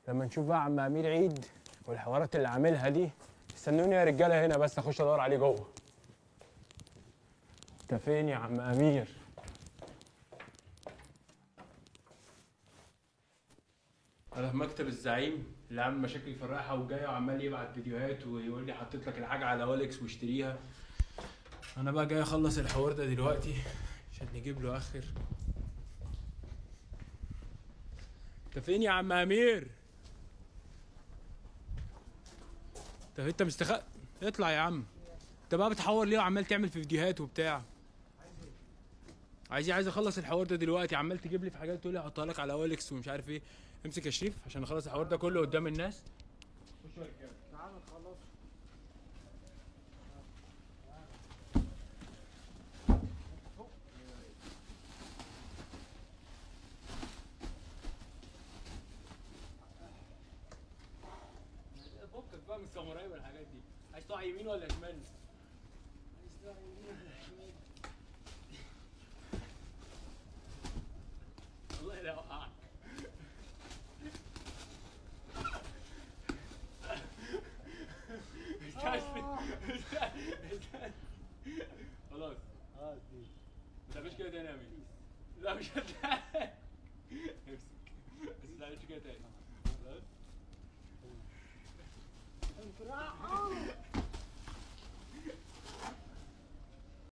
لما نشوف بقى عم امير عيد والحوارات اللي عاملها دي استنوني يا رجاله هنا بس اخش ادور عليه جوه انت فين يا عم امير انا في مكتب الزعيم اللي عامل مشاكل في الرايحه والجايه وعمال يبعت فيديوهات ويقول لي حطيت لك الحاجه على اوليكس واشتريها انا بقى جاي اخلص الحوار ده دلوقتي عشان نجيب له اخر انت فين يا عم امير طب انت مستخ اطلع يا عم انت بقى بتحور ليه وعمال تعمل في فيديوهات وبتاع عايز عايز اخلص الحوار ده دلوقتي عمال تجيب لي في حاجات تقول لي احطها لك على اوليكس ومش عارف ايه امسك يا شريف عشان اخلص الحوار ده كله قدام الناس خشوا يا رجاله تعال نخلص فكك بقى من الساموراي والحاجات دي عايز تقع يمين ولا شمال والله لا اوقعك استنى استنى خلاص اه دي ما تعملش كده تاني يا امين لا مش هتلاقي امسك بس ما تعملش كده تاني خلاص انفراح